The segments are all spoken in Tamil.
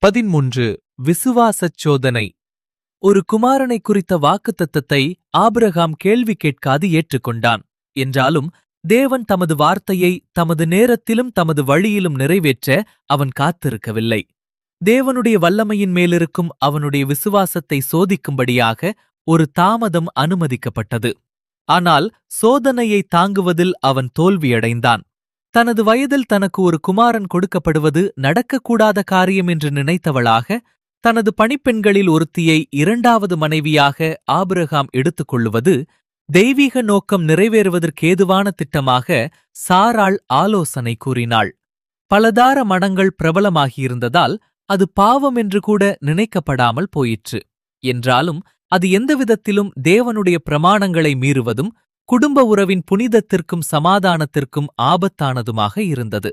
பதிமூன்று விசுவாசச் சோதனை ஒரு குமாரனை குறித்த வாக்குத்தத்தத்தை ஆபிரகாம் கேள்வி கேட்காது ஏற்றுக்கொண்டான் என்றாலும் தேவன் தமது வார்த்தையை தமது நேரத்திலும் தமது வழியிலும் நிறைவேற்ற அவன் காத்திருக்கவில்லை தேவனுடைய வல்லமையின் மேலிருக்கும் அவனுடைய விசுவாசத்தை சோதிக்கும்படியாக ஒரு தாமதம் அனுமதிக்கப்பட்டது ஆனால் சோதனையை தாங்குவதில் அவன் தோல்வியடைந்தான் தனது வயதில் தனக்கு ஒரு குமாரன் கொடுக்கப்படுவது நடக்கக்கூடாத காரியம் என்று நினைத்தவளாக தனது பணிப்பெண்களில் ஒருத்தியை இரண்டாவது மனைவியாக ஆபிரகாம் எடுத்துக்கொள்ளுவது தெய்வீக நோக்கம் நிறைவேறுவதற்கேதுவான திட்டமாக சாராள் ஆலோசனை கூறினாள் பலதார மடங்கள் பிரபலமாகியிருந்ததால் அது பாவம் என்று கூட நினைக்கப்படாமல் போயிற்று என்றாலும் அது எந்தவிதத்திலும் தேவனுடைய பிரமாணங்களை மீறுவதும் குடும்ப உறவின் புனிதத்திற்கும் சமாதானத்திற்கும் ஆபத்தானதுமாக இருந்தது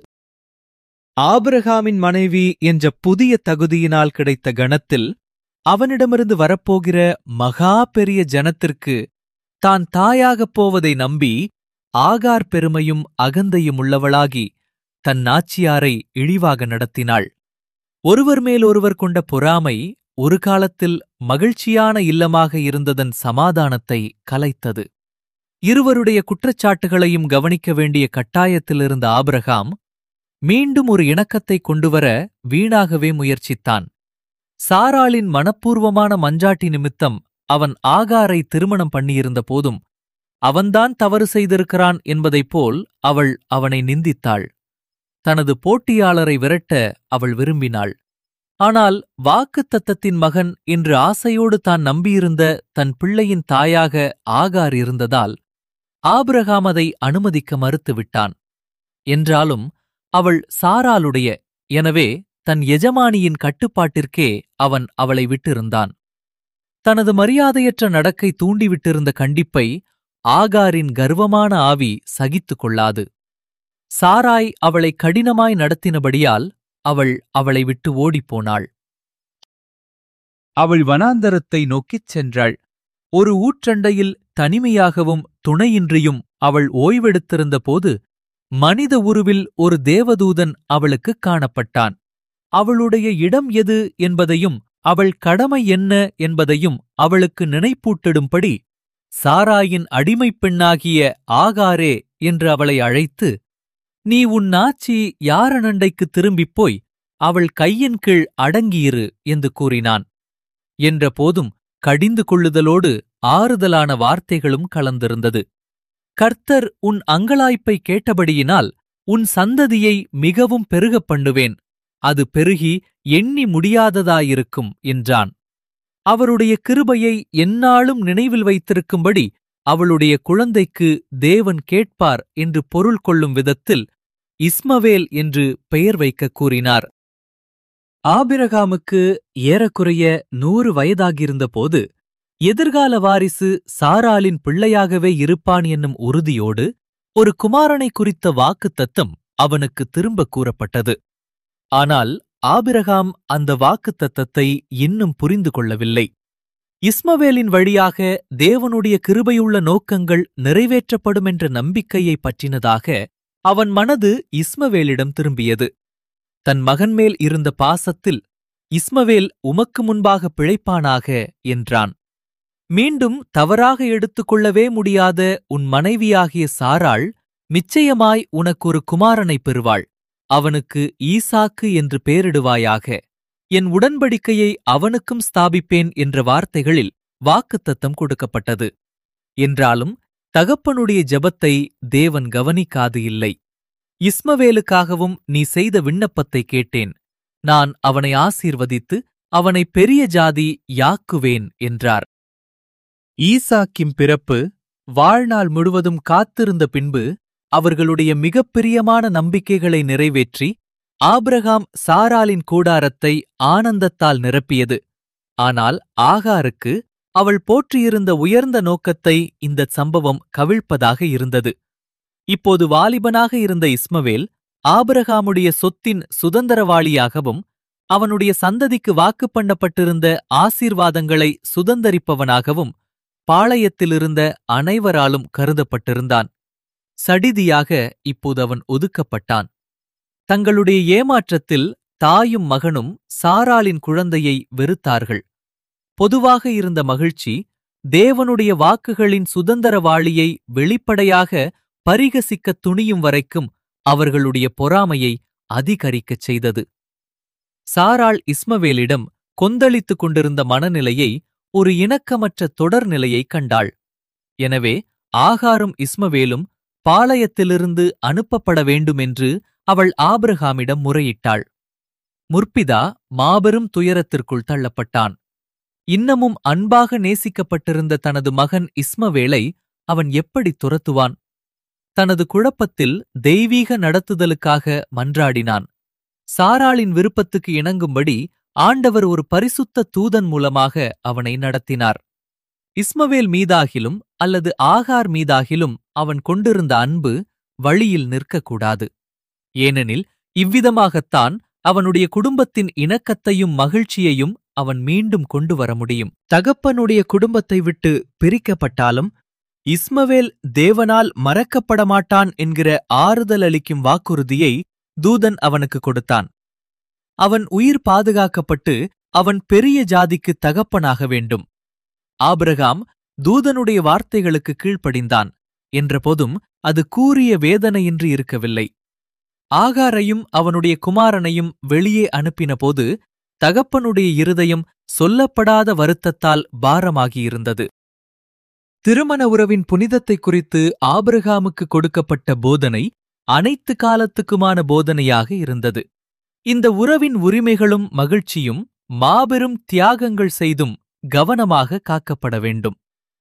ஆபிரகாமின் மனைவி என்ற புதிய தகுதியினால் கிடைத்த கணத்தில் அவனிடமிருந்து வரப்போகிற மகா பெரிய ஜனத்திற்கு தான் தாயாகப் போவதை நம்பி ஆகார் பெருமையும் அகந்தையும் உள்ளவளாகி தன் நாச்சியாரை இழிவாக நடத்தினாள் ஒருவர் மேல் ஒருவர் கொண்ட பொறாமை ஒரு காலத்தில் மகிழ்ச்சியான இல்லமாக இருந்ததன் சமாதானத்தை கலைத்தது இருவருடைய குற்றச்சாட்டுகளையும் கவனிக்க வேண்டிய கட்டாயத்திலிருந்த ஆபிரகாம் மீண்டும் ஒரு இணக்கத்தை கொண்டுவர வீணாகவே முயற்சித்தான் சாராளின் மனப்பூர்வமான மஞ்சாட்டி நிமித்தம் அவன் ஆகாரை திருமணம் பண்ணியிருந்த போதும் அவன்தான் தவறு செய்திருக்கிறான் என்பதைப் போல் அவள் அவனை நிந்தித்தாள் தனது போட்டியாளரை விரட்ட அவள் விரும்பினாள் ஆனால் வாக்குத்தத்தத்தின் மகன் இன்று ஆசையோடு தான் நம்பியிருந்த தன் பிள்ளையின் தாயாக ஆகார் இருந்ததால் ஆபிரகாம் அதை அனுமதிக்க மறுத்துவிட்டான் என்றாலும் அவள் சாராளுடைய எனவே தன் எஜமானியின் கட்டுப்பாட்டிற்கே அவன் அவளை விட்டிருந்தான் தனது மரியாதையற்ற நடக்கை தூண்டிவிட்டிருந்த கண்டிப்பை ஆகாரின் கர்வமான ஆவி சகித்துக் கொள்ளாது சாராய் அவளை கடினமாய் நடத்தினபடியால் அவள் அவளை விட்டு ஓடிப்போனாள் அவள் வனாந்தரத்தை நோக்கிச் சென்றாள் ஒரு ஊற்றண்டையில் தனிமையாகவும் துணையின்றியும் அவள் ஓய்வெடுத்திருந்த போது மனித உருவில் ஒரு தேவதூதன் அவளுக்குக் காணப்பட்டான் அவளுடைய இடம் எது என்பதையும் அவள் கடமை என்ன என்பதையும் அவளுக்கு நினைப்பூட்டிடும்படி சாராயின் அடிமைப் பெண்ணாகிய ஆகாரே என்று அவளை அழைத்து நீ உன் நாச்சி யாரனண்டைக்கு திரும்பிப் போய் அவள் கையின் கீழ் அடங்கியிரு என்று கூறினான் என்ற போதும் கடிந்து கொள்ளுதலோடு ஆறுதலான வார்த்தைகளும் கலந்திருந்தது கர்த்தர் உன் அங்கலாய்ப்பை கேட்டபடியினால் உன் சந்ததியை மிகவும் பெருகப் பண்ணுவேன் அது பெருகி எண்ணி முடியாததாயிருக்கும் என்றான் அவருடைய கிருபையை எந்நாளும் நினைவில் வைத்திருக்கும்படி அவளுடைய குழந்தைக்கு தேவன் கேட்பார் என்று பொருள் கொள்ளும் விதத்தில் இஸ்மவேல் என்று பெயர் வைக்கக் கூறினார் ஆபிரகாமுக்கு ஏறக்குறைய நூறு வயதாகியிருந்தபோது எதிர்கால வாரிசு சாராளின் பிள்ளையாகவே இருப்பான் என்னும் உறுதியோடு ஒரு குமாரனை குறித்த வாக்குத்தத்தம் அவனுக்கு திரும்ப கூறப்பட்டது ஆனால் ஆபிரகாம் அந்த வாக்குத்தத்தத்தை இன்னும் புரிந்து கொள்ளவில்லை இஸ்மவேலின் வழியாக தேவனுடைய கிருபையுள்ள நோக்கங்கள் நிறைவேற்றப்படும் என்ற நம்பிக்கையை பற்றினதாக அவன் மனது இஸ்மவேலிடம் திரும்பியது தன் மகன் மேல் இருந்த பாசத்தில் இஸ்மவேல் உமக்கு முன்பாக பிழைப்பானாக என்றான் மீண்டும் தவறாக எடுத்துக்கொள்ளவே முடியாத உன் மனைவியாகிய சாராள் நிச்சயமாய் உனக்கு ஒரு குமாரனைப் பெறுவாள் அவனுக்கு ஈசாக்கு என்று பெயரிடுவாயாக என் உடன்படிக்கையை அவனுக்கும் ஸ்தாபிப்பேன் என்ற வார்த்தைகளில் வாக்குத்தத்தம் கொடுக்கப்பட்டது என்றாலும் தகப்பனுடைய ஜெபத்தை தேவன் கவனிக்காது இல்லை இஸ்மவேலுக்காகவும் நீ செய்த விண்ணப்பத்தை கேட்டேன் நான் அவனை ஆசீர்வதித்து அவனை பெரிய ஜாதி யாக்குவேன் என்றார் ஈசாக்கின் பிறப்பு வாழ்நாள் முழுவதும் காத்திருந்த பின்பு அவர்களுடைய மிகப் பிரியமான நம்பிக்கைகளை நிறைவேற்றி ஆபிரகாம் சாராளின் கூடாரத்தை ஆனந்தத்தால் நிரப்பியது ஆனால் ஆகாருக்கு அவள் போற்றியிருந்த உயர்ந்த நோக்கத்தை இந்தச் சம்பவம் கவிழ்ப்பதாக இருந்தது இப்போது வாலிபனாக இருந்த இஸ்மவேல் ஆபிரகாமுடைய சொத்தின் சுதந்திரவாளியாகவும் அவனுடைய சந்ததிக்கு வாக்கு பண்ணப்பட்டிருந்த ஆசீர்வாதங்களை சுதந்தரிப்பவனாகவும் பாளையத்திலிருந்த அனைவராலும் கருதப்பட்டிருந்தான் சடிதியாக இப்போது அவன் ஒதுக்கப்பட்டான் தங்களுடைய ஏமாற்றத்தில் தாயும் மகனும் சாராளின் குழந்தையை வெறுத்தார்கள் பொதுவாக இருந்த மகிழ்ச்சி தேவனுடைய வாக்குகளின் சுதந்திரவாளியை வெளிப்படையாக பரிகசிக்கத் துணியும் வரைக்கும் அவர்களுடைய பொறாமையை அதிகரிக்கச் செய்தது சாராள் இஸ்மவேலிடம் கொந்தளித்துக் கொண்டிருந்த மனநிலையை ஒரு இணக்கமற்ற தொடர்நிலையைக் கண்டாள் எனவே ஆகாரும் இஸ்மவேலும் பாளையத்திலிருந்து அனுப்பப்பட வேண்டுமென்று அவள் ஆபிரகாமிடம் முறையிட்டாள் முற்பிதா மாபெரும் துயரத்திற்குள் தள்ளப்பட்டான் இன்னமும் அன்பாக நேசிக்கப்பட்டிருந்த தனது மகன் இஸ்மவேலை அவன் எப்படி துரத்துவான் தனது குழப்பத்தில் தெய்வீக நடத்துதலுக்காக மன்றாடினான் சாராளின் விருப்பத்துக்கு இணங்கும்படி ஆண்டவர் ஒரு பரிசுத்த தூதன் மூலமாக அவனை நடத்தினார் இஸ்மவேல் மீதாகிலும் அல்லது ஆகார் மீதாகிலும் அவன் கொண்டிருந்த அன்பு வழியில் நிற்கக்கூடாது ஏனெனில் இவ்விதமாகத்தான் அவனுடைய குடும்பத்தின் இணக்கத்தையும் மகிழ்ச்சியையும் அவன் மீண்டும் கொண்டு வர முடியும் தகப்பனுடைய குடும்பத்தை விட்டு பிரிக்கப்பட்டாலும் இஸ்மவேல் தேவனால் மறக்கப்பட மாட்டான் என்கிற ஆறுதல் அளிக்கும் வாக்குறுதியை தூதன் அவனுக்கு கொடுத்தான் அவன் உயிர் பாதுகாக்கப்பட்டு அவன் பெரிய ஜாதிக்கு தகப்பனாக வேண்டும் ஆபிரகாம் தூதனுடைய வார்த்தைகளுக்கு கீழ்ப்படிந்தான் என்றபோதும் அது கூறிய வேதனையின்றி இருக்கவில்லை ஆகாரையும் அவனுடைய குமாரனையும் வெளியே அனுப்பினபோது தகப்பனுடைய இருதயம் சொல்லப்படாத வருத்தத்தால் பாரமாகியிருந்தது திருமண உறவின் புனிதத்தை குறித்து ஆபிரகாமுக்கு கொடுக்கப்பட்ட போதனை அனைத்து காலத்துக்குமான போதனையாக இருந்தது இந்த உறவின் உரிமைகளும் மகிழ்ச்சியும் மாபெரும் தியாகங்கள் செய்தும் கவனமாக காக்கப்பட வேண்டும்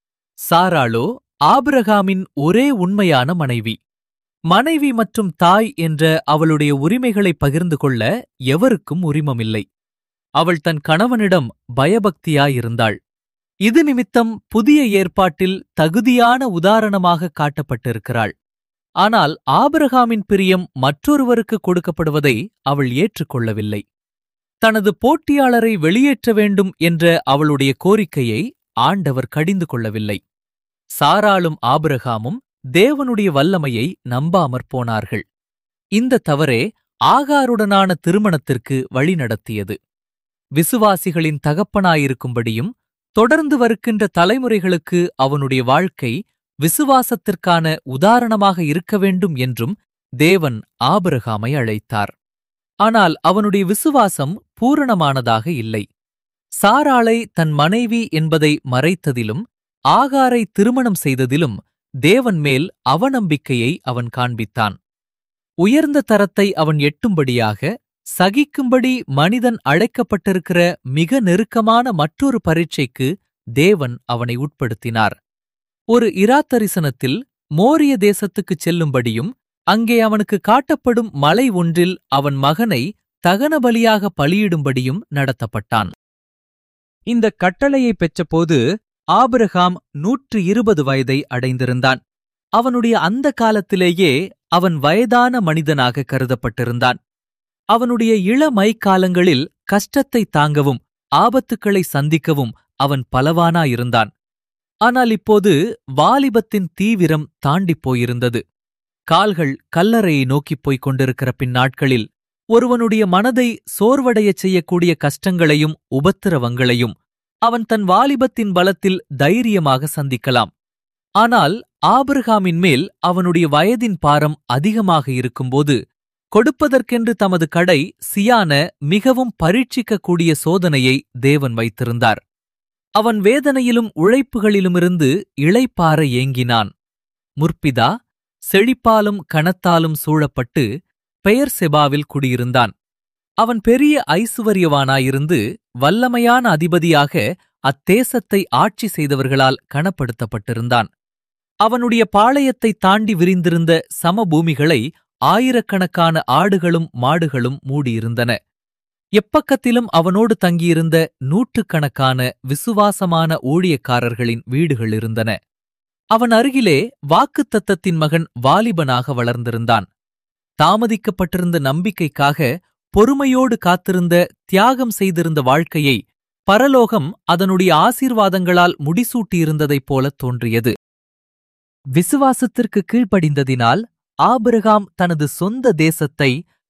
சாராளோ ஆபிரகாமின் ஒரே உண்மையான மனைவி மனைவி மற்றும் தாய் என்ற அவளுடைய உரிமைகளை பகிர்ந்து கொள்ள எவருக்கும் உரிமமில்லை அவள் தன் கணவனிடம் பயபக்தியாயிருந்தாள் இது நிமித்தம் புதிய ஏற்பாட்டில் தகுதியான உதாரணமாக காட்டப்பட்டிருக்கிறாள் ஆனால் ஆபிரகாமின் பிரியம் மற்றொருவருக்கு கொடுக்கப்படுவதை அவள் ஏற்றுக்கொள்ளவில்லை தனது போட்டியாளரை வெளியேற்ற வேண்டும் என்ற அவளுடைய கோரிக்கையை ஆண்டவர் கடிந்து கொள்ளவில்லை சாராளும் ஆபிரகாமும் தேவனுடைய வல்லமையை நம்பாமற் போனார்கள் இந்த தவறே ஆகாருடனான திருமணத்திற்கு வழிநடத்தியது விசுவாசிகளின் தகப்பனாயிருக்கும்படியும் தொடர்ந்து வருகின்ற தலைமுறைகளுக்கு அவனுடைய வாழ்க்கை விசுவாசத்திற்கான உதாரணமாக இருக்க வேண்டும் என்றும் தேவன் ஆபிரகாமை அழைத்தார் ஆனால் அவனுடைய விசுவாசம் பூரணமானதாக இல்லை சாராளை தன் மனைவி என்பதை மறைத்ததிலும் ஆகாரை திருமணம் செய்ததிலும் தேவன் மேல் அவநம்பிக்கையை அவன் காண்பித்தான் உயர்ந்த தரத்தை அவன் எட்டும்படியாக சகிக்கும்படி மனிதன் அழைக்கப்பட்டிருக்கிற மிக நெருக்கமான மற்றொரு பரீட்சைக்கு தேவன் அவனை உட்படுத்தினார் ஒரு இராத்தரிசனத்தில் மோரிய தேசத்துக்குச் செல்லும்படியும் அங்கே அவனுக்கு காட்டப்படும் மலை ஒன்றில் அவன் மகனை தகன பலியாக பலியிடும்படியும் நடத்தப்பட்டான் இந்த கட்டளையை பெற்றபோது ஆபிரகாம் நூற்று இருபது வயதை அடைந்திருந்தான் அவனுடைய அந்த காலத்திலேயே அவன் வயதான மனிதனாக கருதப்பட்டிருந்தான் அவனுடைய இளமைக்காலங்களில் கஷ்டத்தை தாங்கவும் ஆபத்துக்களை சந்திக்கவும் அவன் பலவானாயிருந்தான் ஆனால் இப்போது வாலிபத்தின் தீவிரம் தாண்டிப் போயிருந்தது கால்கள் கல்லறையை நோக்கிப் போய்க் கொண்டிருக்கிற பின்னாட்களில் ஒருவனுடைய மனதை சோர்வடையச் செய்யக்கூடிய கஷ்டங்களையும் உபத்திரவங்களையும் அவன் தன் வாலிபத்தின் பலத்தில் தைரியமாக சந்திக்கலாம் ஆனால் ஆபிரகாமின் மேல் அவனுடைய வயதின் பாரம் அதிகமாக இருக்கும்போது கொடுப்பதற்கென்று தமது கடை சியான மிகவும் பரீட்சிக்கக்கூடிய சோதனையை தேவன் வைத்திருந்தார் அவன் வேதனையிலும் உழைப்புகளிலுமிருந்து இளைப்பார ஏங்கினான் முற்பிதா செழிப்பாலும் கனத்தாலும் சூழப்பட்டு பெயர் செபாவில் குடியிருந்தான் அவன் பெரிய ஐசுவரியவானாயிருந்து வல்லமையான அதிபதியாக அத்தேசத்தை ஆட்சி செய்தவர்களால் கனப்படுத்தப்பட்டிருந்தான் அவனுடைய பாளையத்தை தாண்டி விரிந்திருந்த சமபூமிகளை ஆயிரக்கணக்கான ஆடுகளும் மாடுகளும் மூடியிருந்தன எப்பக்கத்திலும் அவனோடு தங்கியிருந்த நூற்றுக்கணக்கான விசுவாசமான ஊழியக்காரர்களின் வீடுகள் இருந்தன அவன் அருகிலே வாக்குத்தத்தத்தின் மகன் வாலிபனாக வளர்ந்திருந்தான் தாமதிக்கப்பட்டிருந்த நம்பிக்கைக்காக பொறுமையோடு காத்திருந்த தியாகம் செய்திருந்த வாழ்க்கையை பரலோகம் அதனுடைய ஆசீர்வாதங்களால் முடிசூட்டியிருந்ததைப் போலத் தோன்றியது விசுவாசத்திற்கு கீழ்ப்படிந்ததினால் ஆபிரகாம் தனது சொந்த தேசத்தை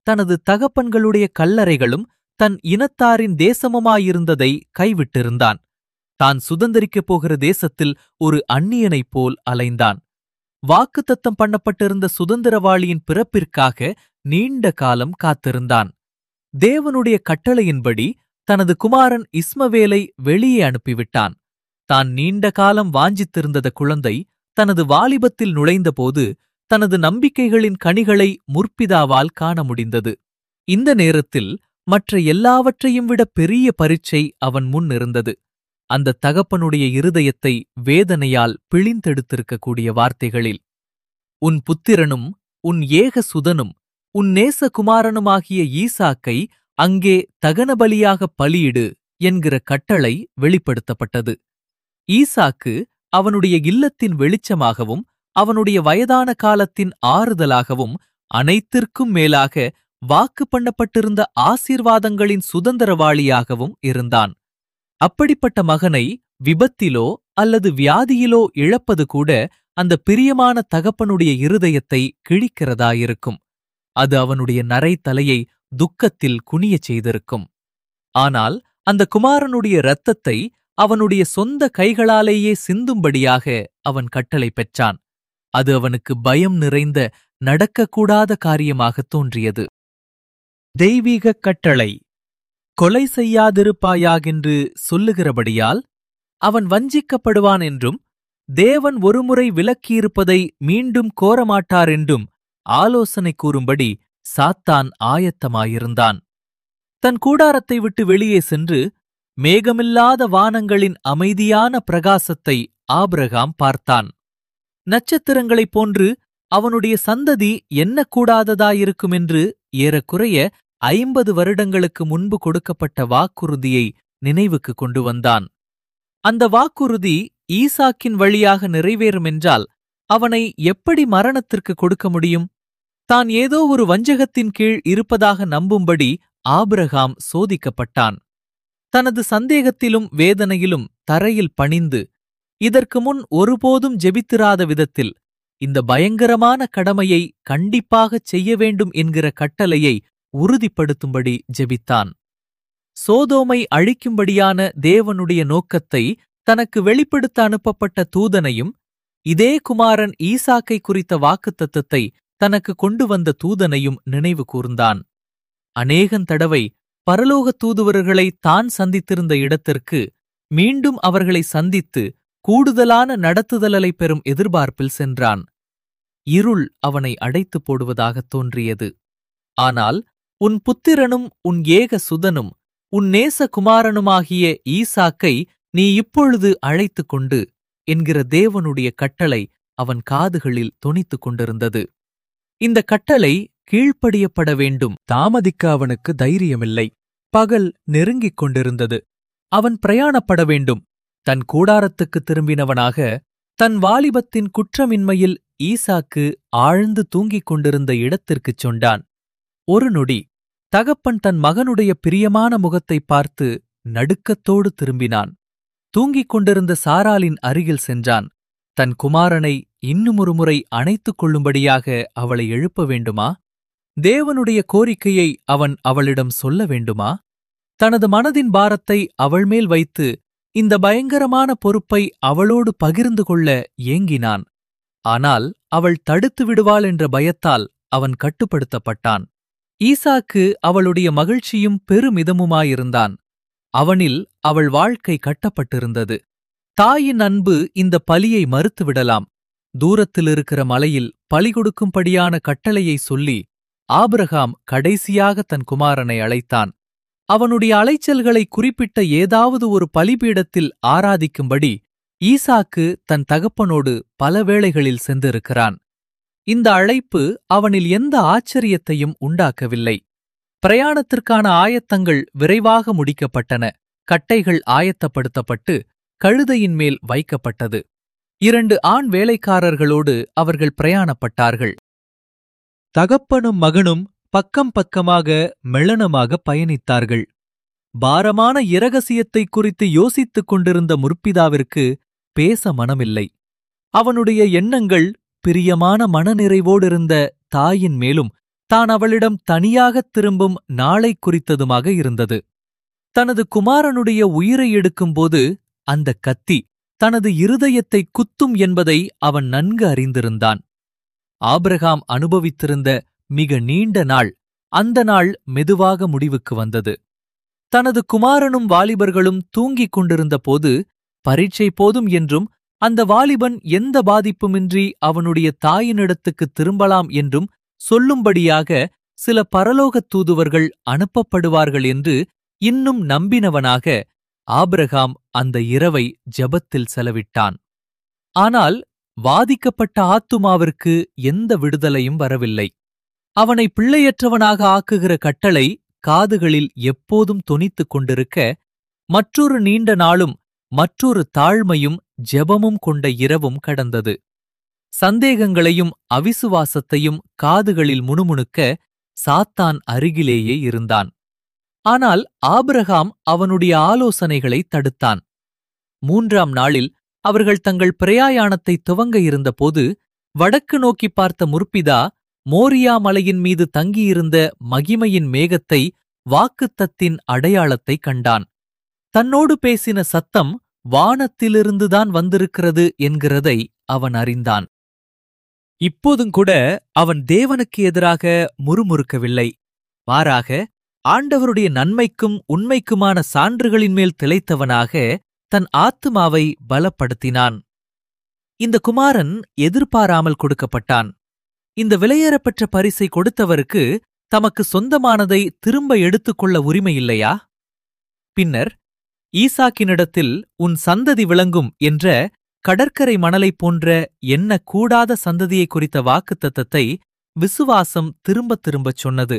தனது தகப்பன்களுடைய கல்லறைகளும் தன் இனத்தாரின் தேசமுமாயிருந்ததை கைவிட்டிருந்தான் தான் சுதந்திரிக்கப் போகிற தேசத்தில் ஒரு அந்நியனைப் போல் அலைந்தான் வாக்குத்தத்தம் பண்ணப்பட்டிருந்த சுதந்திரவாளியின் பிறப்பிற்காக நீண்ட காலம் காத்திருந்தான் தேவனுடைய கட்டளையின்படி தனது குமாரன் இஸ்மவேலை வெளியே அனுப்பிவிட்டான் தான் நீண்ட காலம் வாஞ்சித்திருந்தத குழந்தை தனது வாலிபத்தில் நுழைந்தபோது தனது நம்பிக்கைகளின் கனிகளை முற்பிதாவால் காண முடிந்தது இந்த நேரத்தில் மற்ற எல்லாவற்றையும் விட பெரிய பரீட்சை அவன் முன் இருந்தது அந்த தகப்பனுடைய இருதயத்தை வேதனையால் பிழிந்தெடுத்திருக்கக்கூடிய வார்த்தைகளில் உன் புத்திரனும் உன் ஏக சுதனும் உன் நேசகுமாரனுமாகிய ஈசாக்கை அங்கே தகனபலியாக பலியிடு என்கிற கட்டளை வெளிப்படுத்தப்பட்டது ஈசாக்கு அவனுடைய இல்லத்தின் வெளிச்சமாகவும் அவனுடைய வயதான காலத்தின் ஆறுதலாகவும் அனைத்திற்கும் மேலாக வாக்கு பண்ணப்பட்டிருந்த ஆசீர்வாதங்களின் சுதந்திரவாளியாகவும் இருந்தான் அப்படிப்பட்ட மகனை விபத்திலோ அல்லது வியாதியிலோ இழப்பது கூட அந்த பிரியமான தகப்பனுடைய இருதயத்தை கிழிக்கிறதாயிருக்கும் அது அவனுடைய நரை தலையை துக்கத்தில் குனியச் செய்திருக்கும் ஆனால் அந்த குமாரனுடைய இரத்தத்தை அவனுடைய சொந்த கைகளாலேயே சிந்தும்படியாக அவன் கட்டளை பெற்றான் அது அவனுக்கு பயம் நிறைந்த நடக்கக்கூடாத காரியமாகத் தோன்றியது தெய்வீக கட்டளை கொலை செய்யாதிருப்பாயாகென்று சொல்லுகிறபடியால் அவன் வஞ்சிக்கப்படுவான் என்றும் தேவன் ஒருமுறை விலக்கியிருப்பதை மீண்டும் கோரமாட்டார் என்றும் ஆலோசனை கூறும்படி சாத்தான் ஆயத்தமாயிருந்தான் தன் கூடாரத்தை விட்டு வெளியே சென்று மேகமில்லாத வானங்களின் அமைதியான பிரகாசத்தை ஆபிரகாம் பார்த்தான் நட்சத்திரங்களைப் போன்று அவனுடைய சந்ததி எண்ணக்கூடாததாயிருக்குமென்று ஏறக்குறைய ஐம்பது வருடங்களுக்கு முன்பு கொடுக்கப்பட்ட வாக்குறுதியை நினைவுக்கு கொண்டு வந்தான் அந்த வாக்குறுதி ஈசாக்கின் வழியாக நிறைவேறுமென்றால் அவனை எப்படி மரணத்திற்கு கொடுக்க முடியும் தான் ஏதோ ஒரு வஞ்சகத்தின் கீழ் இருப்பதாக நம்பும்படி ஆபிரகாம் சோதிக்கப்பட்டான் தனது சந்தேகத்திலும் வேதனையிலும் தரையில் பணிந்து இதற்கு முன் ஒருபோதும் ஜெபித்திராத விதத்தில் இந்த பயங்கரமான கடமையை கண்டிப்பாகச் செய்ய வேண்டும் என்கிற கட்டளையை உறுதிப்படுத்தும்படி ஜெபித்தான் சோதோமை அழிக்கும்படியான தேவனுடைய நோக்கத்தை தனக்கு வெளிப்படுத்த அனுப்பப்பட்ட தூதனையும் இதே குமாரன் ஈசாக்கை குறித்த வாக்குத்தத்தத்தை தனக்கு கொண்டு வந்த தூதனையும் நினைவு கூர்ந்தான் அநேகன் தடவை பரலோக தூதுவர்களை தான் சந்தித்திருந்த இடத்திற்கு மீண்டும் அவர்களை சந்தித்து கூடுதலான நடத்துதலலை பெறும் எதிர்பார்ப்பில் சென்றான் இருள் அவனை அடைத்துப் போடுவதாகத் தோன்றியது ஆனால் உன் புத்திரனும் உன் ஏக சுதனும் உன் நேச குமாரனுமாகிய ஈசாக்கை நீ இப்பொழுது அழைத்துக் கொண்டு என்கிற தேவனுடைய கட்டளை அவன் காதுகளில் தொனித்துக் கொண்டிருந்தது இந்த கட்டளை கீழ்ப்படியப்பட வேண்டும் தாமதிக்க அவனுக்கு தைரியமில்லை பகல் நெருங்கிக் கொண்டிருந்தது அவன் பிரயாணப்பட வேண்டும் தன் கூடாரத்துக்கு திரும்பினவனாக தன் வாலிபத்தின் குற்றமின்மையில் ஈசாக்கு ஆழ்ந்து தூங்கிக் கொண்டிருந்த இடத்திற்குச் சொன்னான் ஒரு நொடி தகப்பன் தன் மகனுடைய பிரியமான முகத்தை பார்த்து நடுக்கத்தோடு திரும்பினான் தூங்கிக் கொண்டிருந்த சாராளின் அருகில் சென்றான் தன் குமாரனை இன்னுமொரு முறை அணைத்துக் கொள்ளும்படியாக அவளை எழுப்ப வேண்டுமா தேவனுடைய கோரிக்கையை அவன் அவளிடம் சொல்ல வேண்டுமா தனது மனதின் பாரத்தை அவள் மேல் வைத்து இந்த பயங்கரமான பொறுப்பை அவளோடு பகிர்ந்து கொள்ள ஏங்கினான் ஆனால் அவள் தடுத்து விடுவாள் என்ற பயத்தால் அவன் கட்டுப்படுத்தப்பட்டான் ஈசாக்கு அவளுடைய மகிழ்ச்சியும் பெருமிதமுமாயிருந்தான் அவனில் அவள் வாழ்க்கை கட்டப்பட்டிருந்தது தாயின் அன்பு இந்த பலியை மறுத்துவிடலாம் தூரத்தில் இருக்கிற மலையில் பலி கொடுக்கும்படியான கட்டளையை சொல்லி ஆபிரகாம் கடைசியாக தன் குமாரனை அழைத்தான் அவனுடைய அலைச்சல்களை குறிப்பிட்ட ஏதாவது ஒரு பலிபீடத்தில் ஆராதிக்கும்படி ஈசாக்கு தன் தகப்பனோடு பல வேளைகளில் சென்றிருக்கிறான் இந்த அழைப்பு அவனில் எந்த ஆச்சரியத்தையும் உண்டாக்கவில்லை பிரயாணத்திற்கான ஆயத்தங்கள் விரைவாக முடிக்கப்பட்டன கட்டைகள் ஆயத்தப்படுத்தப்பட்டு கழுதையின் மேல் வைக்கப்பட்டது இரண்டு ஆண் வேலைக்காரர்களோடு அவர்கள் பிரயாணப்பட்டார்கள் தகப்பனும் மகனும் பக்கம் பக்கமாக மெளனமாக பயணித்தார்கள் பாரமான இரகசியத்தை குறித்து யோசித்துக் கொண்டிருந்த முற்பிதாவிற்கு பேச மனமில்லை அவனுடைய எண்ணங்கள் பிரியமான மனநிறைவோடிருந்த தாயின் மேலும் தான் அவளிடம் தனியாகத் திரும்பும் நாளை குறித்ததுமாக இருந்தது தனது குமாரனுடைய உயிரை எடுக்கும்போது அந்த கத்தி தனது இருதயத்தை குத்தும் என்பதை அவன் நன்கு அறிந்திருந்தான் ஆபிரகாம் அனுபவித்திருந்த மிக நீண்ட நாள் அந்த நாள் மெதுவாக முடிவுக்கு வந்தது தனது குமாரனும் வாலிபர்களும் தூங்கிக் கொண்டிருந்த போது பரீட்சை போதும் என்றும் அந்த வாலிபன் எந்த பாதிப்புமின்றி அவனுடைய தாயினிடத்துக்கு திரும்பலாம் என்றும் சொல்லும்படியாக சில பரலோகத் தூதுவர்கள் அனுப்பப்படுவார்கள் என்று இன்னும் நம்பினவனாக ஆபிரகாம் அந்த இரவை ஜெபத்தில் செலவிட்டான் ஆனால் வாதிக்கப்பட்ட ஆத்துமாவிற்கு எந்த விடுதலையும் வரவில்லை அவனை பிள்ளையற்றவனாக ஆக்குகிற கட்டளை காதுகளில் எப்போதும் தொனித்துக் கொண்டிருக்க மற்றொரு நீண்ட நாளும் மற்றொரு தாழ்மையும் ஜெபமும் கொண்ட இரவும் கடந்தது சந்தேகங்களையும் அவிசுவாசத்தையும் காதுகளில் முணுமுணுக்க சாத்தான் அருகிலேயே இருந்தான் ஆனால் ஆபிரகாம் அவனுடைய ஆலோசனைகளை தடுத்தான் மூன்றாம் நாளில் அவர்கள் தங்கள் பிரயாயாணத்தை துவங்க இருந்தபோது வடக்கு நோக்கி பார்த்த முற்பிதா மோரியா மலையின் மீது தங்கியிருந்த மகிமையின் மேகத்தை வாக்குத்தத்தின் அடையாளத்தைக் கண்டான் தன்னோடு பேசின சத்தம் வானத்திலிருந்துதான் வந்திருக்கிறது என்கிறதை அவன் அறிந்தான் இப்போதும் கூட அவன் தேவனுக்கு எதிராக முறுமுறுக்கவில்லை மாறாக ஆண்டவருடைய நன்மைக்கும் உண்மைக்குமான சான்றுகளின் மேல் திளைத்தவனாக தன் ஆத்துமாவை பலப்படுத்தினான் இந்த குமாரன் எதிர்பாராமல் கொடுக்கப்பட்டான் இந்த விலையேறப்பெற்ற பரிசை கொடுத்தவருக்கு தமக்கு சொந்தமானதை திரும்ப எடுத்துக்கொள்ள உரிமையில்லையா பின்னர் ஈசாக்கினிடத்தில் உன் சந்ததி விளங்கும் என்ற கடற்கரை மணலைப் போன்ற எண்ணக்கூடாத சந்ததியை குறித்த வாக்குத்தத்தத்தை விசுவாசம் திரும்பத் திரும்பச் சொன்னது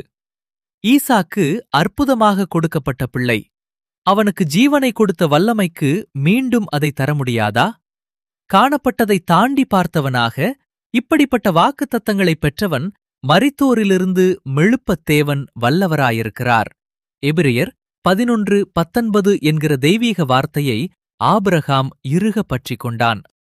ஈசாக்கு அற்புதமாக கொடுக்கப்பட்ட பிள்ளை அவனுக்கு ஜீவனை கொடுத்த வல்லமைக்கு மீண்டும் அதை தர முடியாதா காணப்பட்டதை தாண்டி பார்த்தவனாக இப்படிப்பட்ட வாக்குத்தத்தங்களைப் பெற்றவன் மரித்தோரிலிருந்து மெழுப்பத் தேவன் வல்லவராயிருக்கிறார் எபிரியர் பதினொன்று பத்தொன்பது என்கிற தெய்வீக வார்த்தையை ஆபிரகாம் இறுக பற்றிக் கொண்டான்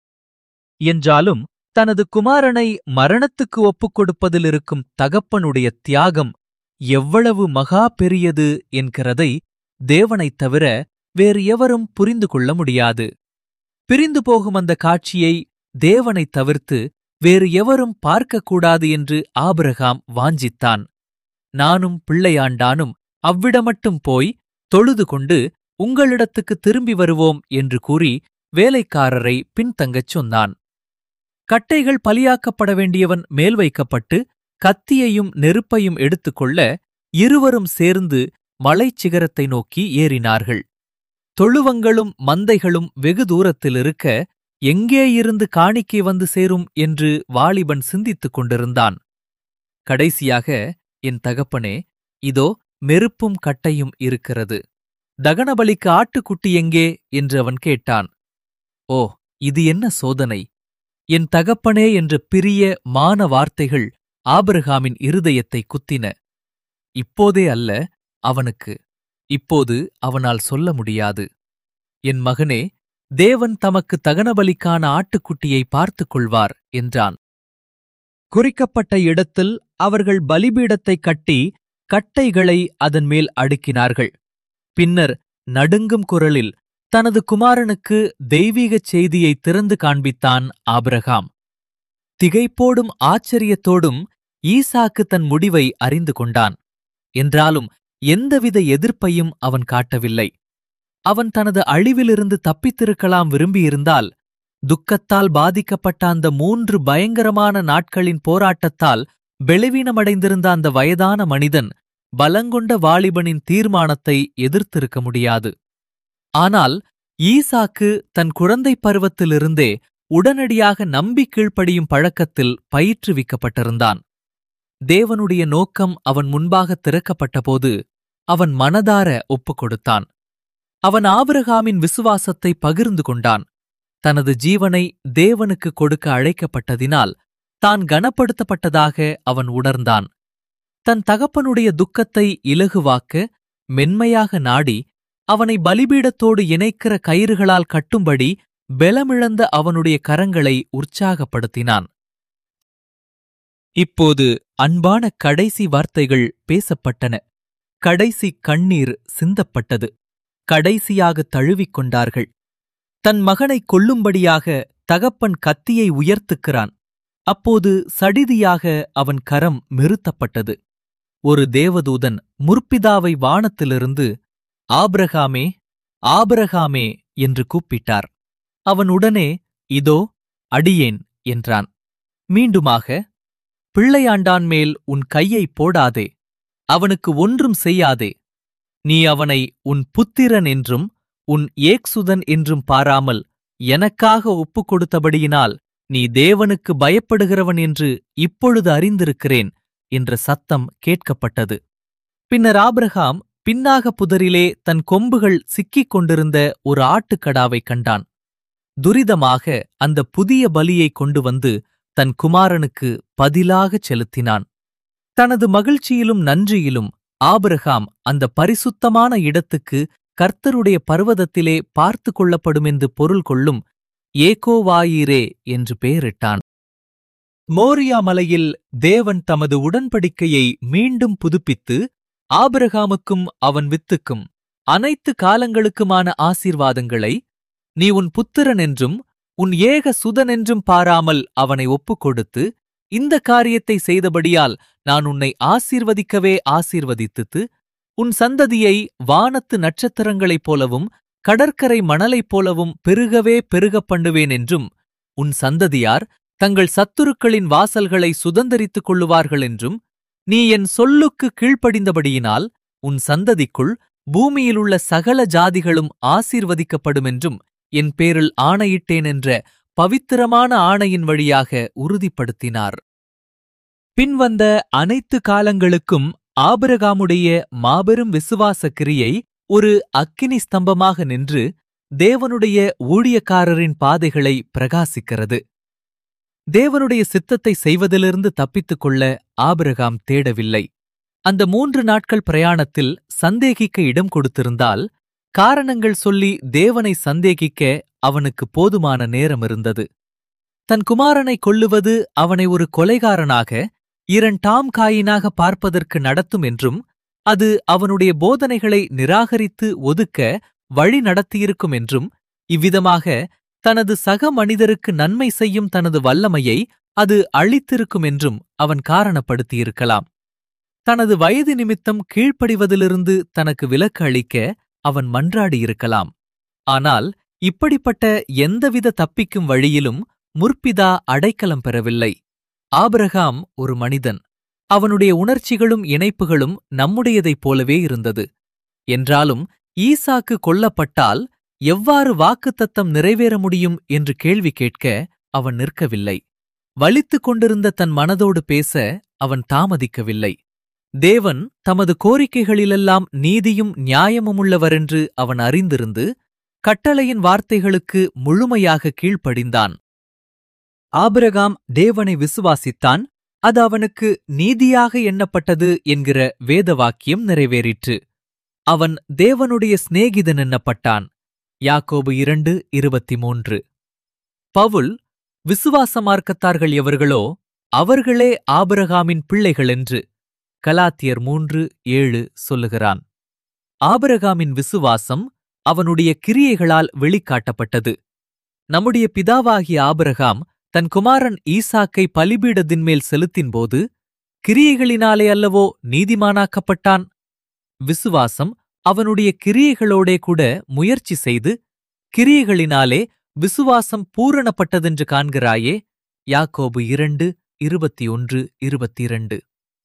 என்றாலும் தனது குமாரனை மரணத்துக்கு ஒப்புக் கொடுப்பதில் இருக்கும் தகப்பனுடைய தியாகம் எவ்வளவு மகா பெரியது என்கிறதை தேவனைத் தவிர வேறு எவரும் புரிந்து கொள்ள முடியாது பிரிந்து போகும் அந்த காட்சியை தேவனைத் தவிர்த்து வேறு எவரும் பார்க்கக்கூடாது என்று ஆபிரகாம் வாஞ்சித்தான் நானும் பிள்ளையாண்டானும் அவ்விடமட்டும் போய் தொழுது கொண்டு உங்களிடத்துக்கு திரும்பி வருவோம் என்று கூறி வேலைக்காரரை பின்தங்கச் சொன்னான் கட்டைகள் பலியாக்கப்பட வேண்டியவன் மேல் வைக்கப்பட்டு கத்தியையும் நெருப்பையும் எடுத்துக்கொள்ள இருவரும் சேர்ந்து மலைச்சிகரத்தை நோக்கி ஏறினார்கள் தொழுவங்களும் மந்தைகளும் வெகு தூரத்தில் இருக்க எங்கே இருந்து காணிக்கை வந்து சேரும் என்று வாலிபன் சிந்தித்துக் கொண்டிருந்தான் கடைசியாக என் தகப்பனே இதோ மெருப்பும் கட்டையும் இருக்கிறது தகனபலிக்கு ஆட்டுக்குட்டி எங்கே என்று அவன் கேட்டான் ஓ இது என்ன சோதனை என் தகப்பனே என்ற பிரிய மான வார்த்தைகள் ஆபிரகாமின் இருதயத்தை குத்தின இப்போதே அல்ல அவனுக்கு இப்போது அவனால் சொல்ல முடியாது என் மகனே தேவன் தமக்கு தகனபலிக்கான ஆட்டுக்குட்டியை பார்த்துக் கொள்வார் என்றான் குறிக்கப்பட்ட இடத்தில் அவர்கள் பலிபீடத்தைக் கட்டி கட்டைகளை அதன் மேல் அடுக்கினார்கள் பின்னர் நடுங்கும் குரலில் தனது குமாரனுக்கு தெய்வீகச் செய்தியை திறந்து காண்பித்தான் ஆபிரகாம் திகைப்போடும் ஆச்சரியத்தோடும் ஈசாக்கு தன் முடிவை அறிந்து கொண்டான் என்றாலும் எந்தவித எதிர்ப்பையும் அவன் காட்டவில்லை அவன் தனது அழிவிலிருந்து தப்பித்திருக்கலாம் விரும்பியிருந்தால் துக்கத்தால் பாதிக்கப்பட்ட அந்த மூன்று பயங்கரமான நாட்களின் போராட்டத்தால் பெலவீனமடைந்திருந்த அந்த வயதான மனிதன் பலங்கொண்ட வாலிபனின் தீர்மானத்தை எதிர்த்திருக்க முடியாது ஆனால் ஈசாக்கு தன் குழந்தைப் பருவத்திலிருந்தே உடனடியாக நம்பி கீழ்ப்படியும் பழக்கத்தில் பயிற்றுவிக்கப்பட்டிருந்தான் தேவனுடைய நோக்கம் அவன் முன்பாக திறக்கப்பட்டபோது அவன் மனதார ஒப்புக் கொடுத்தான் அவன் ஆபிரகாமின் விசுவாசத்தை பகிர்ந்து கொண்டான் தனது ஜீவனை தேவனுக்கு கொடுக்க அழைக்கப்பட்டதினால் தான் கனப்படுத்தப்பட்டதாக அவன் உணர்ந்தான் தன் தகப்பனுடைய துக்கத்தை இலகுவாக்க மென்மையாக நாடி அவனை பலிபீடத்தோடு இணைக்கிற கயிறுகளால் கட்டும்படி பெலமிழந்த அவனுடைய கரங்களை உற்சாகப்படுத்தினான் இப்போது அன்பான கடைசி வார்த்தைகள் பேசப்பட்டன கடைசி கண்ணீர் சிந்தப்பட்டது கடைசியாக தழுவிக் கொண்டார்கள் தன் மகனை கொல்லும்படியாக தகப்பன் கத்தியை உயர்த்துக்கிறான் அப்போது சடிதியாக அவன் கரம் நிறுத்தப்பட்டது ஒரு தேவதூதன் முற்பிதாவை வானத்திலிருந்து ஆபிரகாமே ஆபிரகாமே என்று கூப்பிட்டார் அவன் உடனே இதோ அடியேன் என்றான் மீண்டுமாக பிள்ளையாண்டான் மேல் உன் கையை போடாதே அவனுக்கு ஒன்றும் செய்யாதே நீ அவனை உன் புத்திரன் என்றும் உன் ஏக்சுதன் என்றும் பாராமல் எனக்காக ஒப்புக் கொடுத்தபடியினால் நீ தேவனுக்கு பயப்படுகிறவன் என்று இப்பொழுது அறிந்திருக்கிறேன் என்ற சத்தம் கேட்கப்பட்டது பின்னர் ஆபிரகாம் பின்னாக புதரிலே தன் கொம்புகள் சிக்கிக் கொண்டிருந்த ஒரு ஆட்டுக்கடாவைக் கண்டான் துரிதமாக அந்த புதிய பலியை கொண்டு வந்து தன் குமாரனுக்கு பதிலாகச் செலுத்தினான் தனது மகிழ்ச்சியிலும் நன்றியிலும் ஆபிரகாம் அந்த பரிசுத்தமான இடத்துக்கு கர்த்தருடைய பர்வதத்திலே பார்த்து கொள்ளப்படுமென்று பொருள் கொள்ளும் ஏகோவாயிரே என்று பெயரிட்டான் மோரியா மலையில் தேவன் தமது உடன்படிக்கையை மீண்டும் புதுப்பித்து ஆபிரகாமுக்கும் அவன் வித்துக்கும் அனைத்து காலங்களுக்குமான ஆசீர்வாதங்களை நீ உன் புத்திரன் என்றும் உன் ஏக சுதன் என்றும் பாராமல் அவனை ஒப்புக் கொடுத்து இந்த காரியத்தை செய்தபடியால் நான் உன்னை ஆசீர்வதிக்கவே ஆசீர்வதித்துத்து உன் சந்ததியை வானத்து நட்சத்திரங்களைப் போலவும் கடற்கரை மணலைப் போலவும் பெருகவே பெருகப் பண்ணுவேன் என்றும் உன் சந்ததியார் தங்கள் சத்துருக்களின் வாசல்களை சுதந்தரித்துக் கொள்ளுவார்கள் என்றும் நீ என் சொல்லுக்கு கீழ்ப்படிந்தபடியினால் உன் சந்ததிக்குள் பூமியிலுள்ள சகல ஜாதிகளும் ஆசீர்வதிக்கப்படும் என்றும் என் பேரில் ஆணையிட்டேன் என்ற பவித்திரமான ஆணையின் வழியாக உறுதிப்படுத்தினார் பின்வந்த அனைத்து காலங்களுக்கும் ஆபிரகாமுடைய மாபெரும் விசுவாச கிரியை ஒரு அக்கினி ஸ்தம்பமாக நின்று தேவனுடைய ஊழியக்காரரின் பாதைகளை பிரகாசிக்கிறது தேவனுடைய சித்தத்தை செய்வதிலிருந்து தப்பித்துக் கொள்ள ஆபிரகாம் தேடவில்லை அந்த மூன்று நாட்கள் பிரயாணத்தில் சந்தேகிக்க இடம் கொடுத்திருந்தால் காரணங்கள் சொல்லி தேவனை சந்தேகிக்க அவனுக்கு போதுமான நேரம் இருந்தது தன் குமாரனை கொல்லுவது அவனை ஒரு கொலைகாரனாக இரண்டாம் காயினாக பார்ப்பதற்கு நடத்தும் என்றும் அது அவனுடைய போதனைகளை நிராகரித்து ஒதுக்க வழி நடத்தியிருக்கும் என்றும் இவ்விதமாக தனது சக மனிதருக்கு நன்மை செய்யும் தனது வல்லமையை அது அளித்திருக்கும் என்றும் அவன் காரணப்படுத்தியிருக்கலாம் தனது வயது நிமித்தம் கீழ்ப்படிவதிலிருந்து தனக்கு விலக்கு அளிக்க அவன் மன்றாடியிருக்கலாம் ஆனால் இப்படிப்பட்ட எந்தவித தப்பிக்கும் வழியிலும் முற்பிதா அடைக்கலம் பெறவில்லை ஆபிரகாம் ஒரு மனிதன் அவனுடைய உணர்ச்சிகளும் இணைப்புகளும் நம்முடையதைப் போலவே இருந்தது என்றாலும் ஈசாக்கு கொல்லப்பட்டால் எவ்வாறு வாக்குத்தத்தம் நிறைவேற முடியும் என்று கேள்வி கேட்க அவன் நிற்கவில்லை வலித்துக் கொண்டிருந்த தன் மனதோடு பேச அவன் தாமதிக்கவில்லை தேவன் தமது கோரிக்கைகளிலெல்லாம் நீதியும் நியாயமுமுள்ளவரென்று அவன் அறிந்திருந்து கட்டளையின் வார்த்தைகளுக்கு முழுமையாக கீழ்ப்படிந்தான் ஆபிரகாம் தேவனை விசுவாசித்தான் அது அவனுக்கு நீதியாக எண்ணப்பட்டது என்கிற வேத வாக்கியம் நிறைவேறிற்று அவன் தேவனுடைய சிநேகிதன் எண்ணப்பட்டான் யாக்கோபு இரண்டு இருபத்தி மூன்று பவுல் விசுவாச மார்க்கத்தார்கள் எவர்களோ அவர்களே ஆபிரகாமின் பிள்ளைகள் என்று கலாத்தியர் மூன்று ஏழு சொல்லுகிறான் ஆபிரகாமின் விசுவாசம் அவனுடைய கிரியைகளால் வெளிக்காட்டப்பட்டது நம்முடைய பிதாவாகிய ஆபிரகாம் தன் குமாரன் ஈசாக்கை பலிபீடத்தின் மேல் செலுத்தின்போது கிரியைகளினாலே அல்லவோ நீதிமானாக்கப்பட்டான் விசுவாசம் அவனுடைய கிரியைகளோடே கூட முயற்சி செய்து கிரியைகளினாலே விசுவாசம் பூரணப்பட்டதென்று காண்கிறாயே யாக்கோபு இரண்டு இருபத்தி ஒன்று இருபத்தி இரண்டு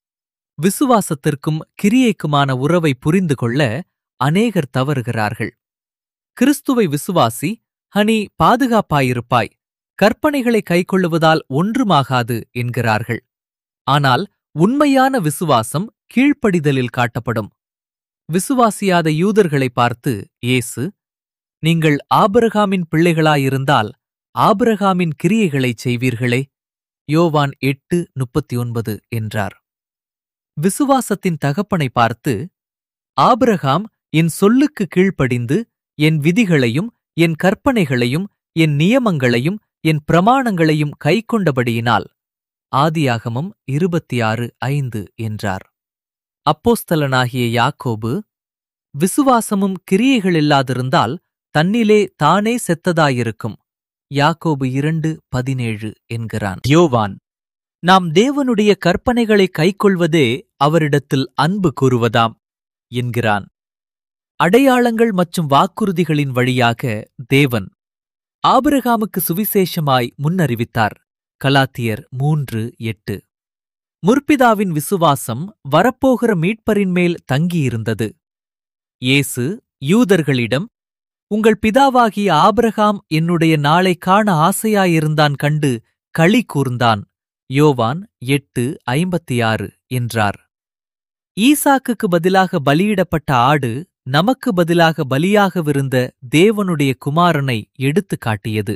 விசுவாசத்திற்கும் கிரியைக்குமான உறவை புரிந்து கொள்ள அநேகர் தவறுகிறார்கள் கிறிஸ்துவை விசுவாசி ஹனி பாதுகாப்பாயிருப்பாய் கற்பனைகளை கைக்கொள்ளுவதால் ஒன்றுமாகாது என்கிறார்கள் ஆனால் உண்மையான விசுவாசம் கீழ்ப்படிதலில் காட்டப்படும் விசுவாசியாத யூதர்களை பார்த்து இயேசு நீங்கள் ஆபிரகாமின் பிள்ளைகளாயிருந்தால் ஆபிரகாமின் கிரியைகளைச் செய்வீர்களே யோவான் எட்டு முப்பத்தி ஒன்பது என்றார் விசுவாசத்தின் தகப்பனை பார்த்து ஆபிரகாம் என் சொல்லுக்கு கீழ்ப்படிந்து என் விதிகளையும் என் கற்பனைகளையும் என் நியமங்களையும் என் பிரமாணங்களையும் கைக்கொண்டபடியினால் ஆதியாகமம் இருபத்தி ஆறு ஐந்து என்றார் அப்போஸ்தலனாகிய யாக்கோபு விசுவாசமும் கிரியைகள் இல்லாதிருந்தால் தன்னிலே தானே செத்ததாயிருக்கும் யாக்கோபு இரண்டு பதினேழு என்கிறான் யோவான் நாம் தேவனுடைய கற்பனைகளை கைக்கொள்வதே அவரிடத்தில் அன்பு கூறுவதாம் என்கிறான் அடையாளங்கள் மற்றும் வாக்குறுதிகளின் வழியாக தேவன் ஆபிரகாமுக்கு சுவிசேஷமாய் முன்னறிவித்தார் கலாத்தியர் மூன்று எட்டு முற்பிதாவின் விசுவாசம் வரப்போகிற மீட்பரின் மேல் தங்கியிருந்தது இயேசு யூதர்களிடம் உங்கள் பிதாவாகிய ஆபிரகாம் என்னுடைய நாளை காண ஆசையாயிருந்தான் கண்டு களி கூர்ந்தான் யோவான் எட்டு ஐம்பத்தி ஆறு என்றார் ஈசாக்குக்கு பதிலாக பலியிடப்பட்ட ஆடு நமக்கு பதிலாக பலியாகவிருந்த தேவனுடைய குமாரனை எடுத்துக் காட்டியது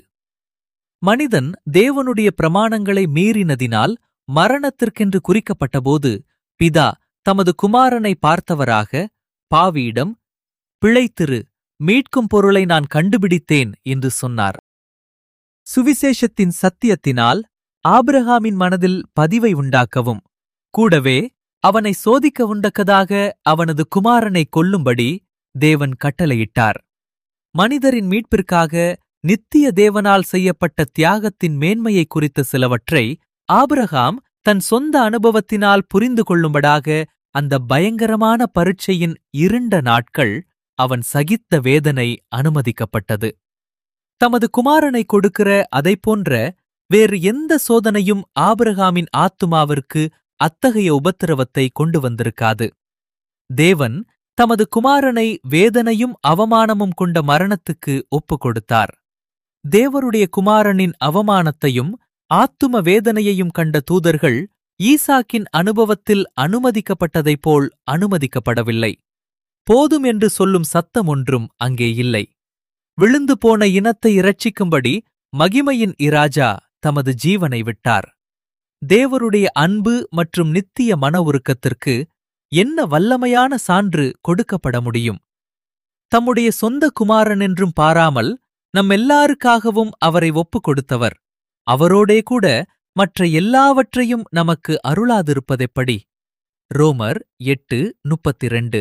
மனிதன் தேவனுடைய பிரமாணங்களை மீறினதினால் மரணத்திற்கென்று குறிக்கப்பட்டபோது பிதா தமது குமாரனை பார்த்தவராக பாவியிடம் பிழைத்திரு மீட்கும் பொருளை நான் கண்டுபிடித்தேன் என்று சொன்னார் சுவிசேஷத்தின் சத்தியத்தினால் ஆபிரகாமின் மனதில் பதிவை உண்டாக்கவும் கூடவே அவனை சோதிக்க உண்டக்கதாக அவனது குமாரனை கொல்லும்படி தேவன் கட்டளையிட்டார் மனிதரின் மீட்பிற்காக நித்திய தேவனால் செய்யப்பட்ட தியாகத்தின் மேன்மையை குறித்த சிலவற்றை ஆபிரகாம் தன் சொந்த அனுபவத்தினால் புரிந்து கொள்ளும்படாக அந்த பயங்கரமான பரீட்சையின் இருண்ட நாட்கள் அவன் சகித்த வேதனை அனுமதிக்கப்பட்டது தமது குமாரனை கொடுக்கிற அதைப்போன்ற வேறு எந்த சோதனையும் ஆபிரகாமின் ஆத்துமாவிற்கு அத்தகைய உபத்திரவத்தை கொண்டு வந்திருக்காது தேவன் தமது குமாரனை வேதனையும் அவமானமும் கொண்ட மரணத்துக்கு ஒப்புக் கொடுத்தார் தேவருடைய குமாரனின் அவமானத்தையும் ஆத்தும வேதனையையும் கண்ட தூதர்கள் ஈசாக்கின் அனுபவத்தில் அனுமதிக்கப்பட்டதைப் போல் அனுமதிக்கப்படவில்லை போதும் என்று சொல்லும் சத்தம் ஒன்றும் அங்கே இல்லை விழுந்து போன இனத்தை இரட்சிக்கும்படி மகிமையின் இராஜா தமது ஜீவனை விட்டார் தேவருடைய அன்பு மற்றும் நித்திய மன உருக்கத்திற்கு என்ன வல்லமையான சான்று கொடுக்கப்பட முடியும் தம்முடைய சொந்த குமாரன் என்றும் பாராமல் நம்மெல்லாருக்காகவும் அவரை ஒப்புக் கொடுத்தவர் அவரோடே கூட மற்ற எல்லாவற்றையும் நமக்கு அருளாதிருப்பதெப்படி ரோமர் எட்டு முப்பத்திரண்டு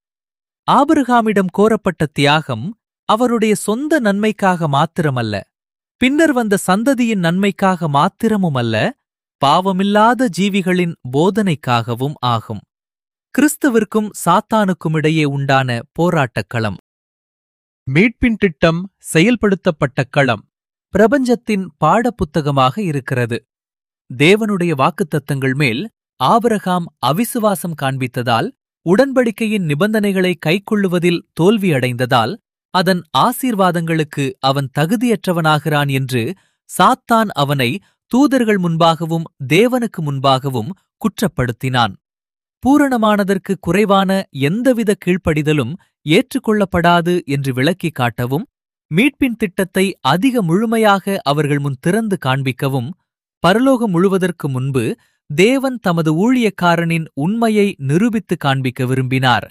ஆபிரகாமிடம் கோரப்பட்ட தியாகம் அவருடைய சொந்த நன்மைக்காக மாத்திரமல்ல பின்னர் வந்த சந்ததியின் நன்மைக்காக மாத்திரமுமல்ல பாவமில்லாத ஜீவிகளின் போதனைக்காகவும் ஆகும் கிறிஸ்துவிற்கும் சாத்தானுக்குமிடையே உண்டான போராட்டக் களம் மீட்பின் திட்டம் செயல்படுத்தப்பட்ட களம் பிரபஞ்சத்தின் பாடப்புத்தகமாக இருக்கிறது தேவனுடைய வாக்குத்தத்தங்கள் மேல் ஆபிரகாம் அவிசுவாசம் காண்பித்ததால் உடன்படிக்கையின் நிபந்தனைகளை கைக்கொள்ளுவதில் தோல்வியடைந்ததால் அதன் ஆசீர்வாதங்களுக்கு அவன் தகுதியற்றவனாகிறான் என்று சாத்தான் அவனை தூதர்கள் முன்பாகவும் தேவனுக்கு முன்பாகவும் குற்றப்படுத்தினான் பூரணமானதற்கு குறைவான எந்தவித கீழ்ப்படிதலும் ஏற்றுக்கொள்ளப்படாது என்று விளக்கிக் காட்டவும் மீட்பின் திட்டத்தை அதிக முழுமையாக அவர்கள் முன் திறந்து காண்பிக்கவும் பரலோகம் முழுவதற்கு முன்பு தேவன் தமது ஊழியக்காரனின் உண்மையை நிரூபித்து காண்பிக்க விரும்பினார்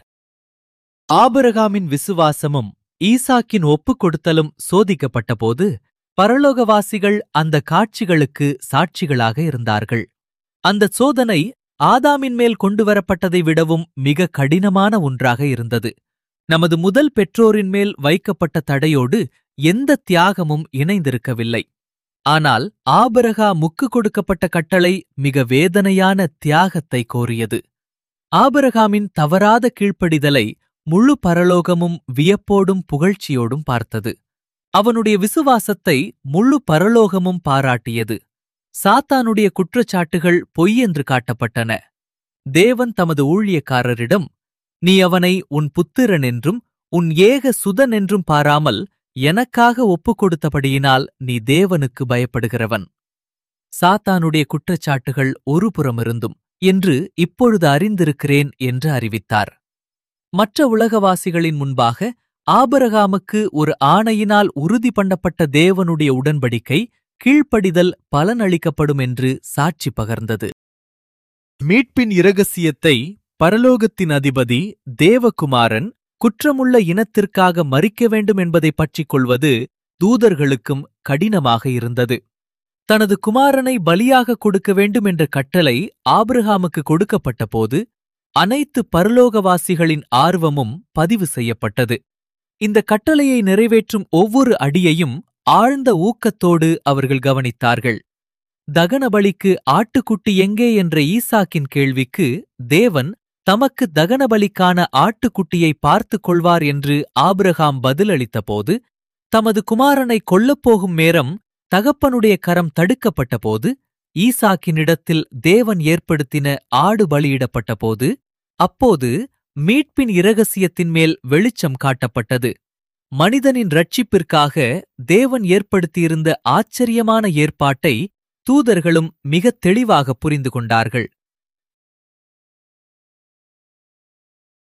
ஆபிரகாமின் விசுவாசமும் ஈசாக்கின் ஒப்புக் கொடுத்தலும் சோதிக்கப்பட்டபோது பரலோகவாசிகள் அந்த காட்சிகளுக்கு சாட்சிகளாக இருந்தார்கள் அந்த சோதனை ஆதாமின் மேல் கொண்டுவரப்பட்டதை விடவும் மிக கடினமான ஒன்றாக இருந்தது நமது முதல் பெற்றோரின் மேல் வைக்கப்பட்ட தடையோடு எந்த தியாகமும் இணைந்திருக்கவில்லை ஆனால் ஆபரகா முக்கு கொடுக்கப்பட்ட கட்டளை மிக வேதனையான தியாகத்தை கோரியது ஆபரகாமின் தவறாத கீழ்ப்படிதலை முழு பரலோகமும் வியப்போடும் புகழ்ச்சியோடும் பார்த்தது அவனுடைய விசுவாசத்தை முழு பரலோகமும் பாராட்டியது சாத்தானுடைய குற்றச்சாட்டுகள் பொய்யென்று காட்டப்பட்டன தேவன் தமது ஊழியக்காரரிடம் நீ அவனை உன் புத்திரன் என்றும் உன் ஏக சுதன் என்றும் பாராமல் எனக்காக ஒப்புக் கொடுத்தபடியினால் நீ தேவனுக்கு பயப்படுகிறவன் சாத்தானுடைய குற்றச்சாட்டுகள் ஒரு புறமிருந்தும் என்று இப்பொழுது அறிந்திருக்கிறேன் என்று அறிவித்தார் மற்ற உலகவாசிகளின் முன்பாக ஆபரகாமுக்கு ஒரு ஆணையினால் உறுதி பண்ணப்பட்ட தேவனுடைய உடன்படிக்கை கீழ்ப்படிதல் பலனளிக்கப்படும் என்று சாட்சி பகர்ந்தது மீட்பின் இரகசியத்தை பரலோகத்தின் அதிபதி தேவகுமாரன் குற்றமுள்ள இனத்திற்காக மறிக்க வேண்டும் என்பதை பற்றிக் கொள்வது தூதர்களுக்கும் கடினமாக இருந்தது தனது குமாரனை பலியாக கொடுக்க வேண்டும் என்ற கட்டளை ஆபிரகாமுக்கு கொடுக்கப்பட்டபோது அனைத்து பரலோகவாசிகளின் ஆர்வமும் பதிவு செய்யப்பட்டது இந்த கட்டளையை நிறைவேற்றும் ஒவ்வொரு அடியையும் ஆழ்ந்த ஊக்கத்தோடு அவர்கள் கவனித்தார்கள் தகனபலிக்கு ஆட்டுக்குட்டி எங்கே என்ற ஈசாக்கின் கேள்விக்கு தேவன் தமக்கு தகனபலிக்கான ஆட்டுக்குட்டியை பார்த்துக் கொள்வார் என்று ஆபிரகாம் பதிலளித்தபோது தமது குமாரனை கொல்லப்போகும் நேரம் தகப்பனுடைய கரம் தடுக்கப்பட்டபோது ஈசாக்கினிடத்தில் தேவன் ஏற்படுத்தின ஆடு பலியிடப்பட்டபோது அப்போது மீட்பின் இரகசியத்தின் மேல் வெளிச்சம் காட்டப்பட்டது மனிதனின் ரட்சிப்பிற்காக தேவன் ஏற்படுத்தியிருந்த ஆச்சரியமான ஏற்பாட்டை தூதர்களும் மிகத் தெளிவாக புரிந்து கொண்டார்கள்